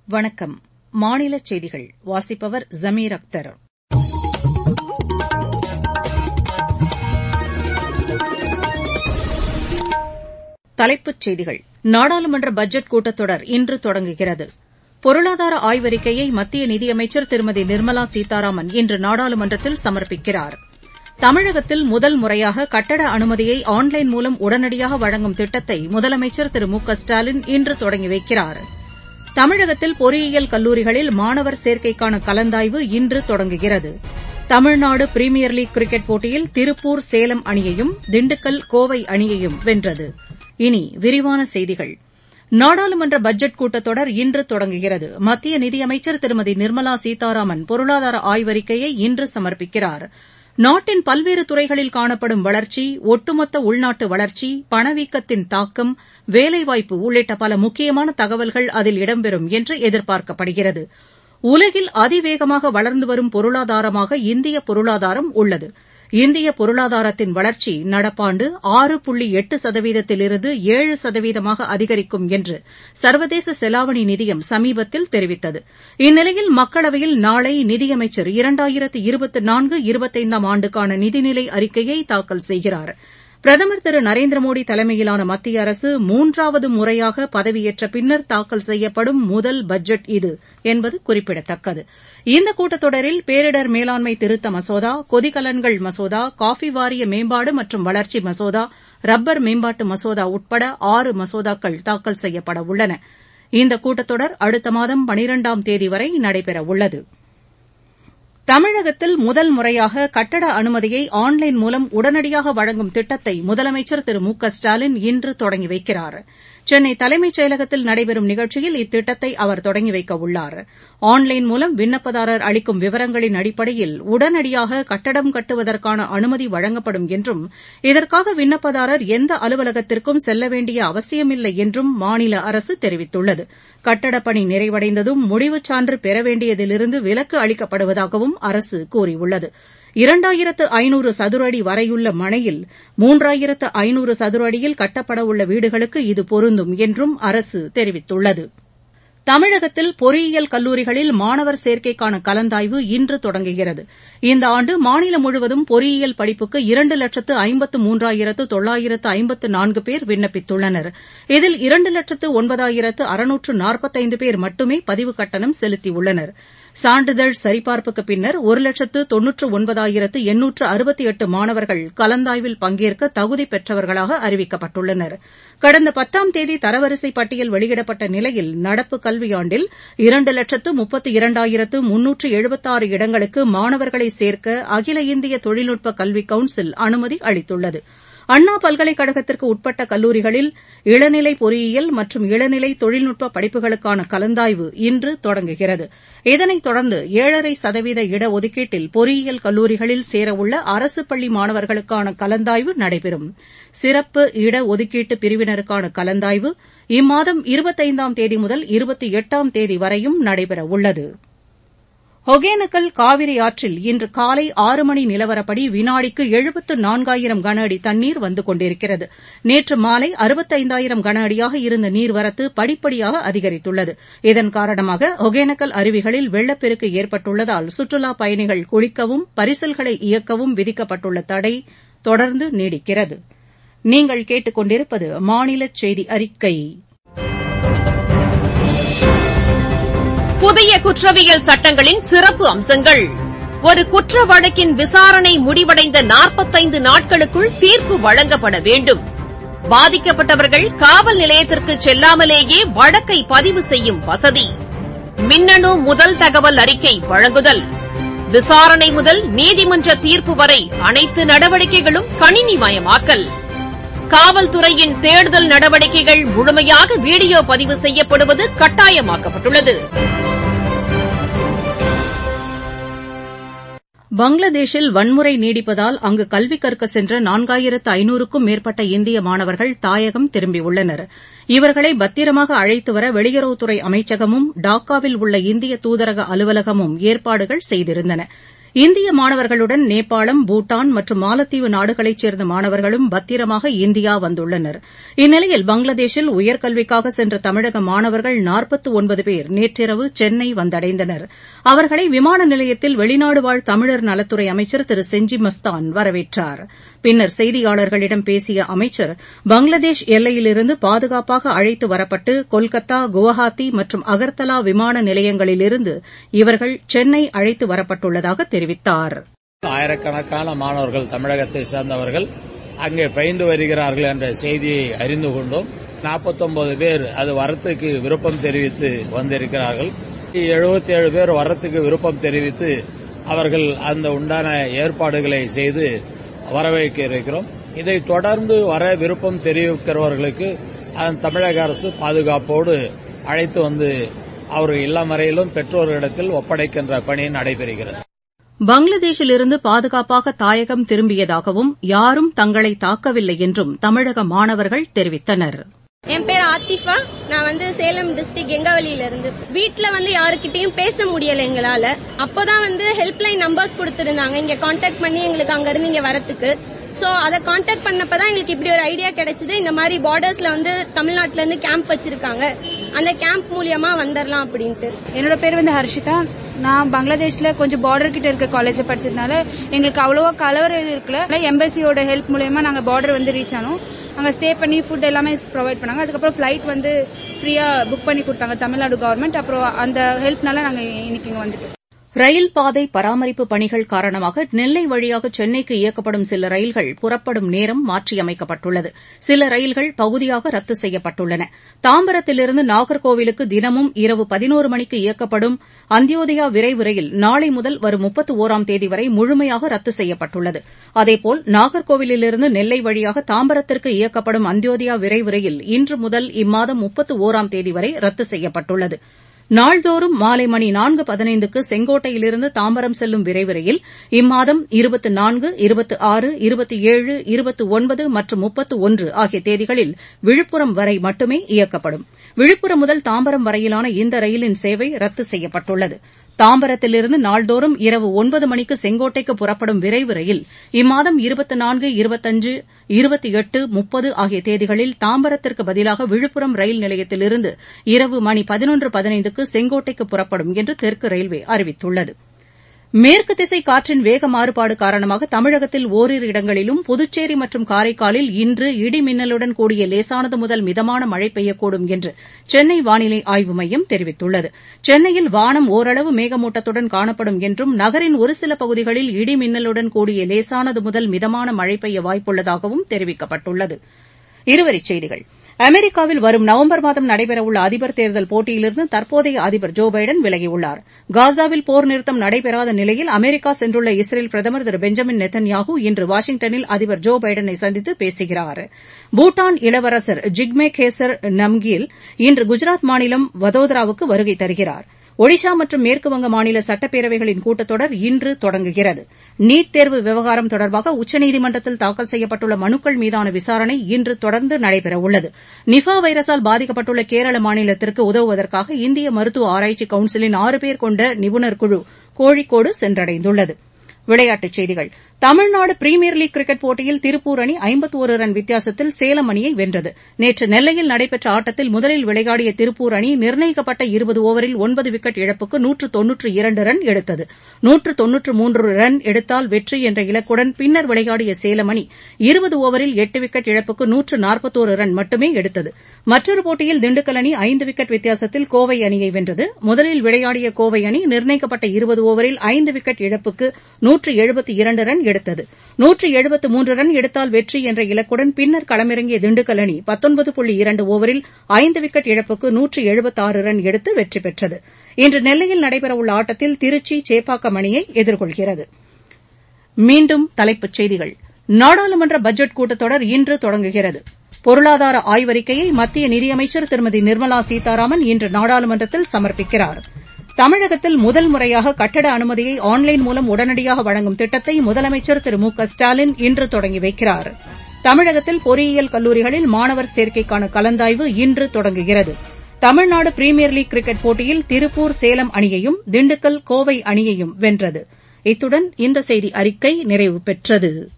வணக்கம் மாநிலச் செய்திகள் வாசிப்பவர் ஜமீர் அக்தர் தலைப்புச் செய்திகள் நாடாளுமன்ற பட்ஜெட் கூட்டத்தொடர் இன்று தொடங்குகிறது பொருளாதார ஆய்வறிக்கையை மத்திய நிதியமைச்சர் திருமதி நிர்மலா சீதாராமன் இன்று நாடாளுமன்றத்தில் சமர்ப்பிக்கிறார் தமிழகத்தில் முதல் முறையாக கட்டட அனுமதியை ஆன்லைன் மூலம் உடனடியாக வழங்கும் திட்டத்தை முதலமைச்சர் திரு மு க ஸ்டாலின் இன்று தொடங்கி வைக்கிறார் தமிழகத்தில் பொறியியல் கல்லூரிகளில் மாணவர் சேர்க்கைக்கான கலந்தாய்வு இன்று தொடங்குகிறது தமிழ்நாடு பிரிமியர் லீக் கிரிக்கெட் போட்டியில் திருப்பூர் சேலம் அணியையும் திண்டுக்கல் கோவை அணியையும் வென்றது இனி விரிவான செய்திகள் நாடாளுமன்ற பட்ஜெட் கூட்டத்தொடர் இன்று தொடங்குகிறது மத்திய நிதியமைச்சர் திருமதி நிர்மலா சீதாராமன் பொருளாதார ஆய்வறிக்கையை இன்று சமர்ப்பிக்கிறார் நாட்டின் பல்வேறு துறைகளில் காணப்படும் வளர்ச்சி ஒட்டுமொத்த உள்நாட்டு வளர்ச்சி பணவீக்கத்தின் தாக்கம் வேலைவாய்ப்பு உள்ளிட்ட பல முக்கியமான தகவல்கள் அதில் இடம்பெறும் என்று எதிர்பார்க்கப்படுகிறது உலகில் அதிவேகமாக வளர்ந்து வரும் பொருளாதாரமாக இந்திய பொருளாதாரம் உள்ளது இந்திய பொருளாதாரத்தின் வளர்ச்சி நடப்பாண்டு ஆறு புள்ளி எட்டு சதவீதத்திலிருந்து ஏழு சதவீதமாக அதிகரிக்கும் என்று சர்வதேச செலாவணி நிதியம் சமீபத்தில் தெரிவித்தது இந்நிலையில் மக்களவையில் நாளை நிதியமைச்சர் இரண்டாயிரத்து இருபத்து நான்கு இருபத்தைந்தாம் ஆண்டுக்கான நிதிநிலை அறிக்கையை தாக்கல் செய்கிறார் பிரதமர் திரு நரேந்திர மோடி தலைமையிலான மத்திய அரசு மூன்றாவது முறையாக பதவியேற்ற பின்னர் தாக்கல் செய்யப்படும் முதல் பட்ஜெட் இது என்பது குறிப்பிடத்தக்கது இந்த கூட்டத்தொடரில் பேரிடர் மேலாண்மை திருத்த மசோதா கொதிகலன்கள் மசோதா காஃபி வாரிய மேம்பாடு மற்றும் வளர்ச்சி மசோதா ரப்பர் மேம்பாட்டு மசோதா உட்பட ஆறு மசோதாக்கள் தாக்கல் செய்யப்பட உள்ளன இந்த கூட்டத்தொடர் அடுத்த மாதம் பனிரெண்டாம் தேதி வரை நடைபெறவுள்ளது தமிழகத்தில் முதல் முறையாக கட்டட அனுமதியை ஆன்லைன் மூலம் உடனடியாக வழங்கும் திட்டத்தை முதலமைச்சர் திரு மு க ஸ்டாலின் இன்று தொடங்கி வைக்கிறார் சென்னை தலைமைச் செயலகத்தில் நடைபெறும் நிகழ்ச்சியில் இத்திட்டத்தை அவர் தொடங்கி வைக்க உள்ளார் ஆன்லைன் மூலம் விண்ணப்பதாரர் அளிக்கும் விவரங்களின் அடிப்படையில் உடனடியாக கட்டடம் கட்டுவதற்கான அனுமதி வழங்கப்படும் என்றும் இதற்காக விண்ணப்பதாரர் எந்த அலுவலகத்திற்கும் செல்ல வேண்டிய அவசியமில்லை என்றும் மாநில அரசு தெரிவித்துள்ளது கட்டடப் பணி நிறைவடைந்ததும் முடிவுச் சான்று பெற வேண்டியதிலிருந்து விலக்கு அளிக்கப்படுவதாகவும் அரசு கூறியுள்ளது இரண்டாயிரத்து ஐநூறு சதுர அடி வரையுள்ள மனையில் மூன்றாயிரத்து ஐநூறு சதுர அடியில் கட்டப்படவுள்ள வீடுகளுக்கு இது பொருந்தும் என்றும் அரசு தெரிவித்துள்ளது தமிழகத்தில் பொறியியல் கல்லூரிகளில் மாணவர் சேர்க்கைக்கான கலந்தாய்வு இன்று தொடங்குகிறது இந்த ஆண்டு மாநிலம் முழுவதும் பொறியியல் படிப்புக்கு இரண்டு லட்சத்து ஐம்பத்து மூன்றாயிரத்து தொள்ளாயிரத்து ஐம்பத்து நான்கு பேர் விண்ணப்பித்துள்ளனர் இதில் இரண்டு லட்சத்து ஒன்பதாயிரத்து அறுநூற்று நாற்பத்தைந்து பேர் மட்டுமே பதிவுக் கட்டணம் செலுத்தியுள்ளனர் சான்றிதழ் சரிபார்ப்புக்கு பின்னர் ஒரு லட்சத்து தொன்னூற்று ஒன்பதாயிரத்து எண்ணூற்று அறுபத்தி எட்டு மாணவர்கள் கலந்தாய்வில் பங்கேற்க தகுதி பெற்றவர்களாக அறிவிக்கப்பட்டுள்ளனர் கடந்த பத்தாம் தேதி தரவரிசை பட்டியல் வெளியிடப்பட்ட நிலையில் நடப்பு கல்வியாண்டில் இரண்டு லட்சத்து முப்பத்து இரண்டாயிரத்து முன்னூற்று எழுபத்தாறு இடங்களுக்கு மாணவர்களை சேர்க்க அகில இந்திய தொழில்நுட்ப கல்வி கவுன்சில் அனுமதி அளித்துள்ளது அண்ணா பல்கலைக்கழகத்திற்கு உட்பட்ட கல்லூரிகளில் இளநிலை பொறியியல் மற்றும் இளநிலை தொழில்நுட்ப படிப்புகளுக்கான கலந்தாய்வு இன்று தொடங்குகிறது இதனைத் தொடர்ந்து ஏழரை சதவீத இடஒதுக்கீட்டில் பொறியியல் கல்லூரிகளில் சேரவுள்ள அரசு பள்ளி மாணவர்களுக்கான கலந்தாய்வு நடைபெறும் சிறப்பு இடஒதுக்கீட்டு பிரிவினருக்கான கலந்தாய்வு இம்மாதம் இருபத்தைந்தாம் தேதி முதல் இருபத்தி எட்டாம் தேதி வரையும் நடைபெறவுள்ளது ஒகேனக்கல் காவிரி ஆற்றில் இன்று காலை ஆறு மணி நிலவரப்படி வினாடிக்கு எழுபத்து நான்காயிரம் கன அடி தண்ணீர் வந்து கொண்டிருக்கிறது நேற்று மாலை அறுபத்தைந்தாயிரம் கன அடியாக இருந்த நீர்வரத்து படிப்படியாக அதிகரித்துள்ளது இதன் காரணமாக ஒகேனக்கல் அருவிகளில் வெள்ளப்பெருக்கு ஏற்பட்டுள்ளதால் சுற்றுலாப் பயணிகள் குளிக்கவும் பரிசல்களை இயக்கவும் விதிக்கப்பட்டுள்ள தடை தொடர்ந்து நீடிக்கிறது நீங்கள் கேட்டுக்கொண்டிருப்பது மாநில செய்தி அறிக்கை புதிய குற்றவியல் சட்டங்களின் சிறப்பு அம்சங்கள் ஒரு குற்ற வழக்கின் விசாரணை முடிவடைந்த நாற்பத்தைந்து நாட்களுக்குள் தீர்ப்பு வழங்கப்பட வேண்டும் பாதிக்கப்பட்டவர்கள் காவல் நிலையத்திற்கு செல்லாமலேயே வழக்கை பதிவு செய்யும் வசதி மின்னணு முதல் தகவல் அறிக்கை வழங்குதல் விசாரணை முதல் நீதிமன்ற தீர்ப்பு வரை அனைத்து நடவடிக்கைகளும் கணினிமயமாக்கல் காவல்துறையின் தேடுதல் நடவடிக்கைகள் முழுமையாக வீடியோ பதிவு செய்யப்படுவது கட்டாயமாக்கப்பட்டுள்ளது பங்களாதேஷில் வன்முறை நீடிப்பதால் அங்கு கல்வி கற்க சென்ற நான்காயிரத்து ஐநூறுக்கும் மேற்பட்ட இந்திய மாணவர்கள் தாயகம் திரும்பியுள்ளனர் இவர்களை பத்திரமாக அழைத்து வர வெளியுறவுத்துறை அமைச்சகமும் டாக்காவில் உள்ள இந்திய தூதரக அலுவலகமும் ஏற்பாடுகள் செய்திருந்தன இந்திய மாணவர்களுடன் நேபாளம் பூட்டான் மற்றும் மாலத்தீவு நாடுகளைச் சேர்ந்த மாணவர்களும் பத்திரமாக இந்தியா வந்துள்ளனர் இந்நிலையில் பங்களாதேஷில் உயர்கல்விக்காக சென்ற தமிழக மாணவர்கள் நாற்பத்து ஒன்பது பேர் நேற்றிரவு சென்னை வந்தடைந்தனர் அவர்களை விமான நிலையத்தில் வெளிநாடு வாழ் தமிழர் நலத்துறை அமைச்சர் திரு செஞ்சி மஸ்தான் வரவேற்றார் பின்னர் செய்தியாளர்களிடம் பேசிய அமைச்சர் பங்களாதேஷ் எல்லையிலிருந்து பாதுகாப்பாக அழைத்து வரப்பட்டு கொல்கத்தா குவஹாத்தி மற்றும் அகர்தலா விமான நிலையங்களிலிருந்து இவர்கள் சென்னை அழைத்து வரப்பட்டுள்ளதாக தெரிவித்தார் ஆயிரக்கணக்கான மாணவர்கள் தமிழகத்தை சேர்ந்தவர்கள் அங்கே பயின்று வருகிறார்கள் என்ற செய்தியை அறிந்து கொண்டோம் நாற்பத்தொன்பது பேர் அது வரத்துக்கு விருப்பம் தெரிவித்து வந்திருக்கிறார்கள் எழுபத்தி ஏழு பேர் வரத்துக்கு விருப்பம் தெரிவித்து அவர்கள் அந்த உண்டான ஏற்பாடுகளை செய்து வரவேற்க இருக்கிறோம் இதை தொடர்ந்து வர விருப்பம் தெரிவிக்கிறவர்களுக்கு தமிழக அரசு பாதுகாப்போடு அழைத்து வந்து அவர்கள் இல்லம் வரையிலும் பெற்றோர்களிடத்தில் ஒப்படைக்கின்ற பணி நடைபெறுகிறது பங்களாதேஷிலிருந்து பாதுகாப்பாக தாயகம் திரும்பியதாகவும் யாரும் தங்களை தாக்கவில்லை என்றும் தமிழக மாணவர்கள் தெரிவித்தனர் என் பேர் ஆத்திஃபா நான் வந்து சேலம் டிஸ்ட்ரிக்ட் எங்கவழியில இருந்து வீட்ல வந்து யாருக்கிட்டையும் பேச முடியல எங்களால அப்போதான் வந்து ஹெல்ப்லைன் நம்பர்ஸ் கொடுத்திருந்தாங்க இங்க கான்டாக்ட் பண்ணி எங்களுக்கு அங்க இருந்து இங்க வரத்துக்கு சோ அதை கான்டாக்ட் பண்ணப்பதான் எங்களுக்கு இப்படி ஒரு ஐடியா கிடைச்சது இந்த மாதிரி பார்டர்ஸ்ல வந்து தமிழ்நாட்டுல இருந்து கேம்ப் வச்சிருக்காங்க அந்த கேம்ப் மூலியமா வந்துடலாம் அப்படின்ட்டு என்னோட பேர் வந்து ஹர்ஷிதா நான் பங்களாதேஷ்ல கொஞ்சம் பார்டர் கிட்ட இருக்க காலேஜ் படிச்சதுனால எங்களுக்கு அவ்வளோவா கலவர இது இருக்குல்ல எம்பசியோட ஹெல்ப் மூலயமா நாங்க பார்டர் வந்து ரீச் ஆனோம் அங்க ஸ்டே பண்ணி ஃபுட் எல்லாமே ப்ரொவைட் பண்ணாங்க அதுக்கப்புறம் ஃபிளைட் வந்து ஃப்ரீயா புக் பண்ணி கொடுத்தாங்க தமிழ்நாடு கவர்மெண்ட் அப்புறம் அந்த ஹெல்ப்னால நாங்க இன்னைக்கு இங்க வந்துட்டோம் ரயில் பாதை பராமரிப்பு பணிகள் காரணமாக நெல்லை வழியாக சென்னைக்கு இயக்கப்படும் சில ரயில்கள் புறப்படும் நேரம் மாற்றியமைக்கப்பட்டுள்ளது சில ரயில்கள் பகுதியாக ரத்து செய்யப்பட்டுள்ளன தாம்பரத்திலிருந்து நாகர்கோவிலுக்கு தினமும் இரவு பதினோரு மணிக்கு இயக்கப்படும் அந்தியோதயா விரைவு ரயில் நாளை முதல் வரும் முப்பத்து ஒராம் தேதி வரை முழுமையாக ரத்து செய்யப்பட்டுள்ளது அதேபோல் நாகர்கோவிலிருந்து நெல்லை வழியாக தாம்பரத்திற்கு இயக்கப்படும் அந்தியோதயா விரைவு ரயில் இன்று முதல் இம்மாதம் முப்பத்து ஒராம் தேதி வரை ரத்து செய்யப்பட்டுள்ளது நாள்தோறும் மாலை மணி நான்கு பதினைந்துக்கு செங்கோட்டையிலிருந்து தாம்பரம் செல்லும் விரைவு ரயில் இம்மாதம் இருபத்து நான்கு இருபத்து ஆறு இருபத்தி ஏழு இருபத்து ஒன்பது மற்றும் முப்பத்து ஒன்று ஆகிய தேதிகளில் விழுப்புரம் வரை மட்டுமே இயக்கப்படும் விழுப்புரம் முதல் தாம்பரம் வரையிலான இந்த ரயிலின் சேவை ரத்து செய்யப்பட்டுள்ளது தாம்பரத்திலிருந்து நாள்தோறும் இரவு ஒன்பது மணிக்கு செங்கோட்டைக்கு புறப்படும் விரைவு ரயில் இம்மாதம் இருபத்து நான்கு இருபத்தஞ்சு இருபத்தி எட்டு முப்பது ஆகிய தேதிகளில் தாம்பரத்திற்கு பதிலாக விழுப்புரம் ரயில் நிலையத்திலிருந்து இரவு மணி பதினொன்று பதினைந்துக்கு செங்கோட்டைக்கு புறப்படும் என்று தெற்கு ரயில்வே அறிவித்துள்ளது மேற்கு திசை காற்றின் வேக மாறுபாடு காரணமாக தமிழகத்தில் ஓரிரு இடங்களிலும் புதுச்சேரி மற்றும் காரைக்காலில் இன்று இடி மின்னலுடன் கூடிய லேசானது முதல் மிதமான மழை பெய்யக்கூடும் என்று சென்னை வானிலை ஆய்வு மையம் தெரிவித்துள்ளது சென்னையில் வானம் ஒரளவு மேகமூட்டத்துடன் காணப்படும் என்றும் நகரின் ஒரு சில பகுதிகளில் இடி மின்னலுடன் கூடிய லேசானது முதல் மிதமான மழை பெய்ய வாய்ப்புள்ளதாகவும் தெரிவிக்கப்பட்டுள்ளது இருவரிச் செய்திகள் அமெரிக்காவில் வரும் நவம்பர் மாதம் நடைபெறவுள்ள அதிபர் தேர்தல் போட்டியிலிருந்து தற்போதைய அதிபர் ஜோ பைடன் விலகியுள்ளார் காசாவில் போர் நிறுத்தம் நடைபெறாத நிலையில் அமெரிக்கா சென்றுள்ள இஸ்ரேல் பிரதமர் திரு பெஞ்சமின் நெத்தன்யாஹூ இன்று வாஷிங்டனில் அதிபர் ஜோ பைடனை சந்தித்து பேசுகிறார் பூட்டான் இளவரசர் ஜிக்மே கேசர் நம்கில் இன்று குஜராத் மாநிலம் வதோதராவுக்கு வருகை தருகிறார் ஒடிஷா மற்றும் மேற்குவங்க மாநில சட்டப்பேரவைகளின் கூட்டத்தொடர் இன்று தொடங்குகிறது நீட் தேர்வு விவகாரம் தொடர்பாக உச்சநீதிமன்றத்தில் தாக்கல் செய்யப்பட்டுள்ள மனுக்கள் மீதான விசாரணை இன்று தொடர்ந்து நடைபெறவுள்ளது நிஃபா வைரஸால் பாதிக்கப்பட்டுள்ள கேரள மாநிலத்திற்கு உதவுவதற்காக இந்திய மருத்துவ ஆராய்ச்சி கவுன்சிலின் ஆறு பேர் கொண்ட நிபுணர் குழு கோழிக்கோடு சென்றடைந்துள்ளது விளையாட்டுச் செய்திகள் தமிழ்நாடு பிரீமியர் லீக் கிரிக்கெட் போட்டியில் திருப்பூர் அணி ஐம்பத்தோரு ரன் வித்தியாசத்தில் சேலம் அணியை வென்றது நேற்று நெல்லையில் நடைபெற்ற ஆட்டத்தில் முதலில் விளையாடிய திருப்பூர் அணி நிர்ணயிக்கப்பட்ட இருபது ஓவரில் ஒன்பது விக்கெட் இழப்புக்கு நூற்று தொன்னூற்று இரண்டு ரன் எடுத்தது நூற்று தொன்னூற்று மூன்று ரன் எடுத்தால் வெற்றி என்ற இலக்குடன் பின்னர் விளையாடிய சேலம் அணி இருபது ஓவரில் எட்டு விக்கெட் இழப்புக்கு நூற்று நாற்பத்தோரு ரன் மட்டுமே எடுத்தது மற்றொரு போட்டியில் திண்டுக்கல் அணி ஐந்து விக்கெட் வித்தியாசத்தில் கோவை அணியை வென்றது முதலில் விளையாடிய கோவை அணி நிர்ணயிக்கப்பட்ட இருபது ஓவரில் ஐந்து விக்கெட் இழப்புக்கு நூற்று எழுபத்தி இரண்டு ரன் எடுத்தது நூற்று எழுபத்து மூன்று ரன் எடுத்தால் வெற்றி என்ற இலக்குடன் பின்னர் களமிறங்கிய திண்டுக்கல் அணி பத்தொன்பது புள்ளி இரண்டு ஓவரில் ஐந்து விக்கெட் இழப்புக்கு நூற்று எழுபத்தாறு ரன் எடுத்து வெற்றி பெற்றது இன்று நெல்லையில் நடைபெறவுள்ள ஆட்டத்தில் திருச்சி சேப்பாக்கம் அணியை எதிர்கொள்கிறது மீண்டும் தலைப்புச் செய்திகள் நாடாளுமன்ற பட்ஜெட் கூட்டத்தொடர் இன்று தொடங்குகிறது பொருளாதார ஆய்வறிக்கையை மத்திய நிதியமைச்சர் திருமதி நிர்மலா சீதாராமன் இன்று நாடாளுமன்றத்தில் சமர்ப்பிக்கிறாா் தமிழகத்தில் முதல் முறையாக கட்டட அனுமதியை ஆன்லைன் மூலம் உடனடியாக வழங்கும் திட்டத்தை முதலமைச்சர் திரு மு க ஸ்டாலின் இன்று தொடங்கி வைக்கிறார் தமிழகத்தில் பொறியியல் கல்லூரிகளில் மாணவர் சேர்க்கைக்கான கலந்தாய்வு இன்று தொடங்குகிறது தமிழ்நாடு பிரீமியர் லீக் கிரிக்கெட் போட்டியில் திருப்பூர் சேலம் அணியையும் திண்டுக்கல் கோவை அணியையும் வென்றது இத்துடன் இந்த செய்தி அறிக்கை நிறைவு பெற்றது